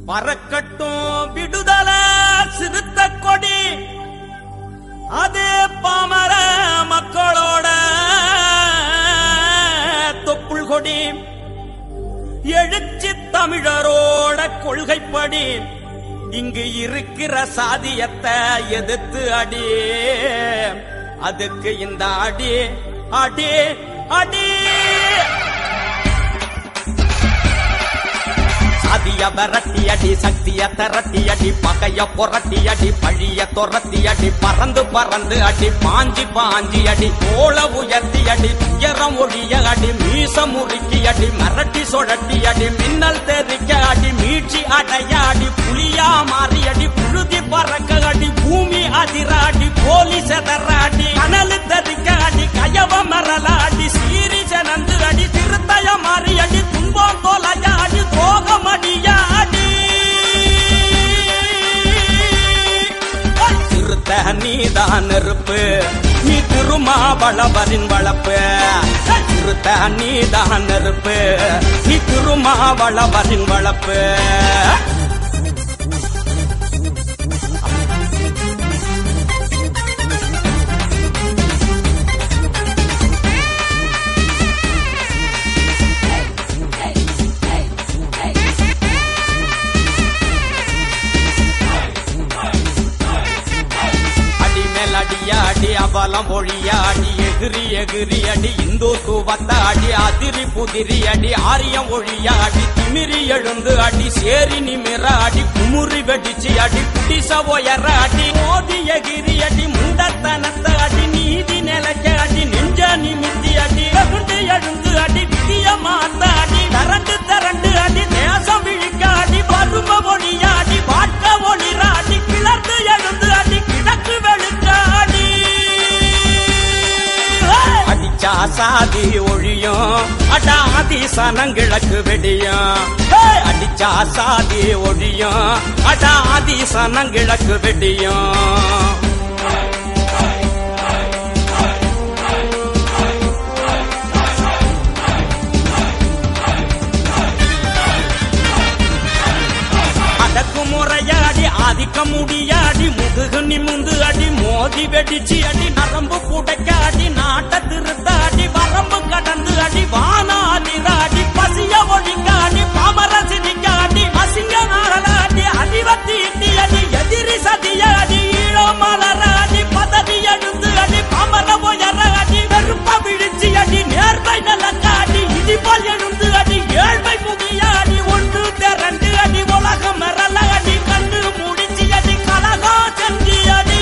பறக்கட்டும் விடுதல சிறுத்த கொடி அதே பாமர மக்களோட தொப்புள் கொடி எழுச்சி தமிழரோட கொள்கைப்படி இங்கு இருக்கிற சாதியத்தை எதிர்த்து அடி அதுக்கு இந்த அடி அடி அடி சாதிய விரட்டி அடி சக்திய திரட்டி அடி பகைய புரட்டி அடி பழிய துரத்தி அடி பறந்து பறந்து அடி பாஞ்சி பாஞ்சி அடி கோல உயர்த்தி அடி துயரம் ஒழிய அடி மீச முறுக்கி அடி மிரட்டி சுழட்டி அடி மின்னல் தெரிக்க அடி மீட்சி அடைய அடி புலியா மாறி அடி புழுதி பறக்க அடி பூமி அதிர அடி போலி செதற அடி கனல் தெரிக்க அடி கயவ மரல அடி சீரி ஜனந்து அடி திருத்தய மாறி அடி துன்பம் தோலைய அடி துரோகம் அடிய அடி திருத்த நீதான் நெருப்பு நீ திருமாவளவரின் வளப்பு திருத்த நீதான் நெருப்பு நீ திருமாவளவரின் வளப்பு அடி மேல் அடியாடி அவலம் ஒழியாடி எகிரி எகிரி அடி இந்துத்துவத்த அடி அதிரி புதிரி அடி ஆரியம் ஒழியாடி திமிரி எழுந்து அடி சேரி நிமிர அடி குமுறி வெடிச்சு அடி குடிச உயர அடி மோதி எகிரி அடி முண்டத்தனத்த அடி நீதி நிலைக்க அடி நெஞ்ச நிமித்தி அடி வெகுண்டு எழுந்து அடி விதிய மாத்த அடி தரண்டு தரண்டு அடி தேசம் விழிக்க அடி பருவ ஒளியாடி வாட்க ஒளிராடி கிளர்ந்து எழுந்து அடி கிழக்கு வெளுக்க அடி அடிச்சா சாதி ஒழியும் அடாதி சனங்கிழக்கு வெடியும் ஏய், அடிச்சா சாதி ஒழியும் அடாதி சனங்கிழக்கு வெடியும் அடக்கு முறையாடி ஆதிக்க முடியாடி முதுகு நிமிந்து அடி மோதி வெடிச்சு அடி நரம்பு புடைக்க அடி நாட்ட திருத்த அடி வரம்பு கடந்து அடி வானாதிராடி பசிய ஒழிக்க அடி பாமர சிரிக்க அடி அசிங்க நாகலாடி அடிவத்தி இட்டி அடி எதிரி சதிய அடி ஈழோ மலர அடி பதவி எழுந்து அடி பாமர உயர அடி வெறுப்ப விழிச்சு அடி நேர்மை நலக்க அடி இடிபால் எழுந்து அடி ஏழ்மை புதிய அடி ஒன்று திரண்டு அடி உலகம் மிரல அடி கண்டு முடிச்சு அடி கலகா செஞ்சி அடி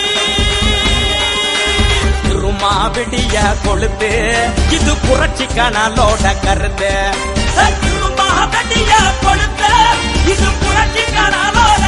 திருமாவிடிய கொழுத்து இது புரட்சி கனலோட கருத்து திருமாவிடிய கொழுத்து இது புரட்சி கனலோட